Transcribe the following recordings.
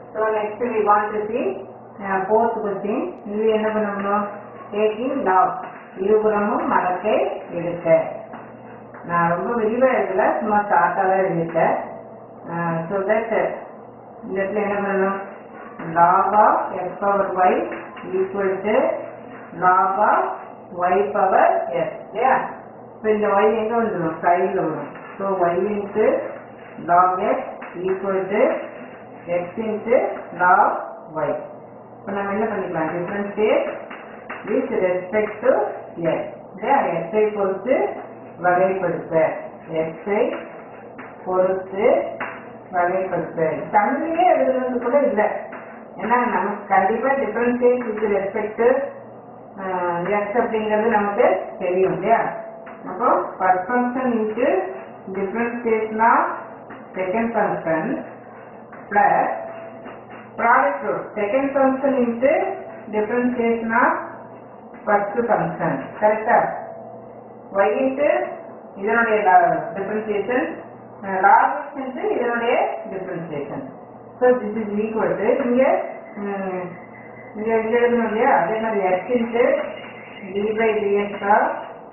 so next we want to see fourth question இது என்ன பண்ணணும் டேக்கிங் லாக் இருபுறமும் மடக்கை எடுக்க நான் ரொம்ப விரிவாக எழுதல சும்மா ஷார்ட்டாக தான் எழுதிட்டேன் ஸோ தட் இந்த இடத்துல என்ன பண்ணணும் log of x power y equal to log of y power s இல்லையா இப்போ இந்த y எங்க வந்துடும் சைடில் வரும் so y into log x equal to x into log y இப்போ நம்ம என்ன பண்ணிக்கலாம் differentiate with respect to x இல்லையா x ஐ பொறுத்து வகைப்படுத்த x ஐ பொறுத்து வகைப்படுத்த தமிழ்லயே எழுதுறது கூட இல்லை ஏன்னா நமக்கு கண்டிப்பா டிஃபரன்ஷியேட் வித் ரெஸ்பெக்ட் எக்ஸ் அப்படிங்கிறது நமக்கு தெரியும் இல்லையா அப்போ first function into differentiation of second function plus product rule second function into differentiation of first function கரெக்டா y இன்ட்டு இதனுடைய டிஃபரன்ஷியேஷன் லாக் x இன்ட்டு இதனுடைய differentiation so this is equal to இங்க ம், இங்க இங்க எழுதணும் இல்லையா அதே மாதிரி x into d by dx of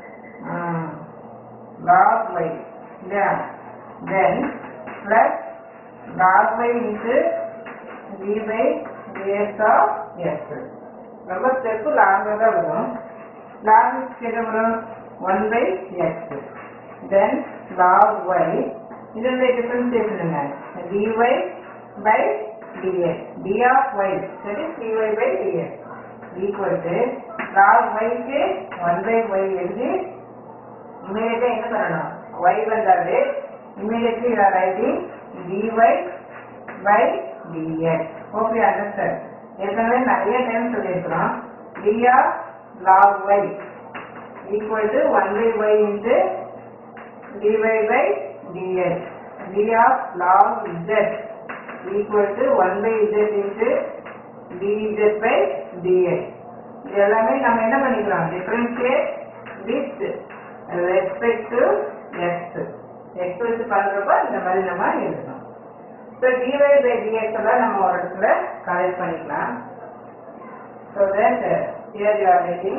log y இல்லையா then plus log y into d by dx of x ரொம்ப ஸ்டெப்பு லாங்காக தான் வரும் லாக் எக்ஸ் என்ன வரும் one by x then log y இதனுடைய டிஃபரன்சியேஷன் என்ன dy by dx d of y சரி dy by dx equal to log ஒய்க்கு ஒன் பை ஒய் எழுதி இமீடியட்டாக என்ன பண்ணணும் y வந்தாலே immediately you are writing dy by dx okay understand ஏற்கனவே நிறைய டைம் சொல்லியிருக்கிறோம் d ஆஃப் log y equal to 1 by y into dy by dx d of log z equal to 1 by z into dz by dx இது எல்லாமே நம்ம என்ன பண்ணிக்கலாம் differentiate with respect to x x வச்சு பண்றப்ப இந்த மாதிரி நம்ம எழுதணும் ஸோ dy by dx எல்லாம் நம்ம ஒரு இடத்துல கலெக்ட் பண்ணிக்கலாம் so that here you are writing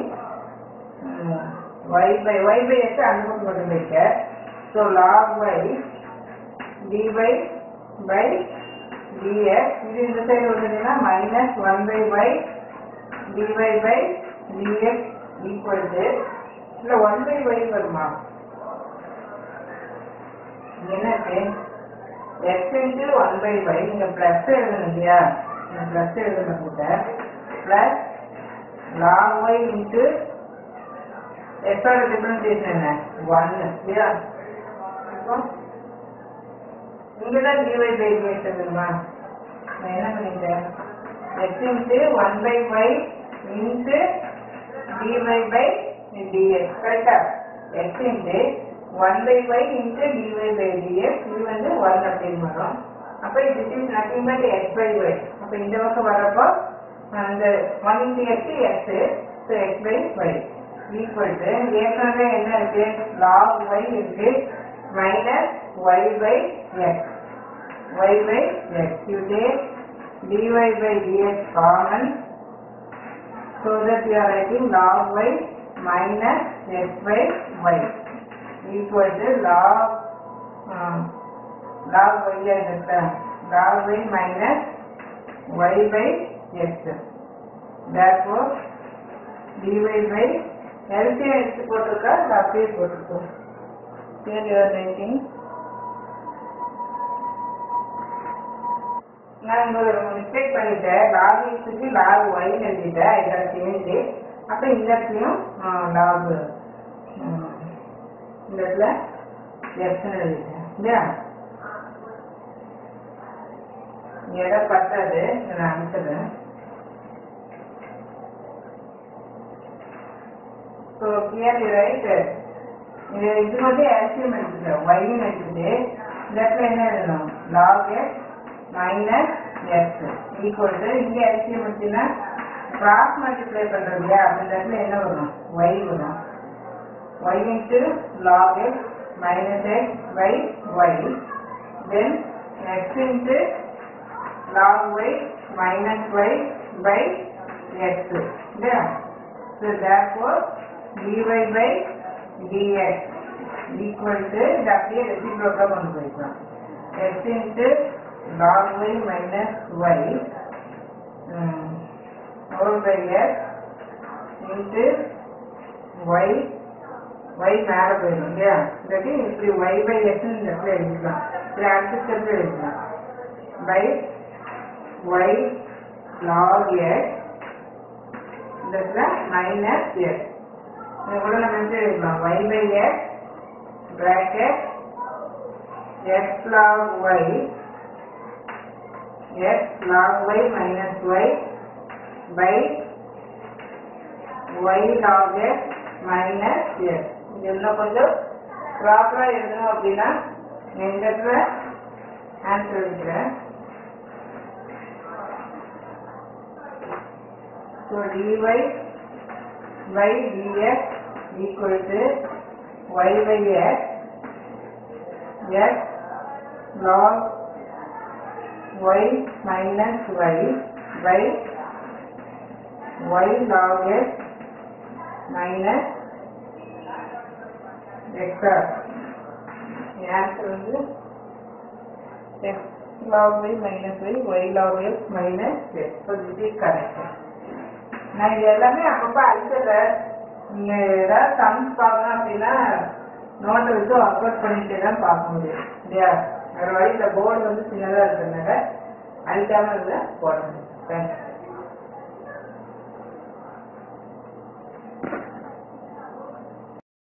y by y by x அந்த பக்கம் கொண்டு வைக்க so log y dy by dx இது இந்த சைடு வந்ததுன்னா minus one by y dy by dx equal to இல்லை ஒன் பை y வருமா இங்க என்ன இருக்கு x into one by y இங்க பிளஸ் எழுதணும் இல்லையா இந்த பிளஸ் எழுதணும் கூட பிளஸ் log y இன்ட்டு எக்ஸோட டிஃபரன்சியேஷன் என்ன ஒன்னு இல்லையா இப்போ இங்கதான் டிவை பை டிஎக்ஸ் எழுதுமா நான் என்ன பண்ணிட்டேன் x into one by y into dy by dx கரெக்டா x into one by y into dy by dx இது வந்து ஒன் அப்படின்னு வரும் அப்போ this is nothing but x by y அப்போ இந்த பக்கம் வரப்போ அந்த one into x x so x by y equal to ஏற்கனவே என்ன இருக்கு லாக் ஒய் இருக்கு minus y by x y by x you take dy by dx common so that you are writing log y minus x by y equal to log log y இருக்கு log y minus y by x therefore dy by LCM எடுத்து போட்டிருக்கா இல்லை அப்படியே போட்டிருக்கோம் here you are writing நான் இங்க ஒரு mistake பண்ணிட்டேன் லாக் எக்ஸுக்கு லாக் ஒய்னு எழுதிட்டேன் இதோட சேஞ்ச் அப்போ இந்த இடத்துலையும் லாக் இந்த இடத்துல எக்ஸ்னு எழுதிட்டேன் இல்லையா இங்க இடம் பத்தாது நான் அனுப்பிச்சிடுறேன் ஸோ கிளியர்லி ரைட் இது இது மட்டும் எல்சிஎம் எடுத்துட்டு ஒய்னு எடுத்துட்டு இந்த இடத்துல என்ன எழுதணும் log x minus x equal to இங்கே எல்சிஎம் எடுத்தீங்கன்னா கிராஸ் மல்டிப்ளை பண்ணுறது இல்லையா அந்த இடத்துல என்ன வரும் ஒய் வரும் y into log x minus x by y then x into log y minus y by x இல்லையா so therefore dy by dx equal to இது அப்படியே ரெசிப்ரோக்கா கொண்டு போய்க்கலாம் x into log y minus y um, whole by x into y y மேல போயிடும் இல்லையா இல்லாட்டி இப்படி y by x ன்னு இந்த இடத்துல எழுதிக்கலாம் இது அடுத்த ஸ்டெப்ல எழுதிக்கலாம் by y log x இந்த இடத்துல minus x இது கூட நம்ம எப்படி எழுதலாம் y by x bracket x log y x log y minus y by y log x minus x இது இன்னும் கொஞ்சம் ப்ராப்பரா எழுதணும் அப்படின்னா நான் இந்த இடத்துல ஆன்சர் எழுதுகிறேன் so dy by dx equal to y by x x log y minus y by y log x minus x answer வந்து x log y minus y y log x minus x so this is correct நான் இது எல்லாமே அப்பப்போ அழிச்சிடுறேன் நீங்க ஏதாவது sums பார்க்கணும் அப்படின்னா நோட்டை வச்சு ஒர்க் அவுட் பண்ணிட்டே தான் பார்க்க முடியும் இல்லையா வேற வழி இந்த போர்டு வந்து சின்னதாக இருக்கிறதுனால அழிக்காம இருந்தால் போட முடியும் தேங்க்ஸ்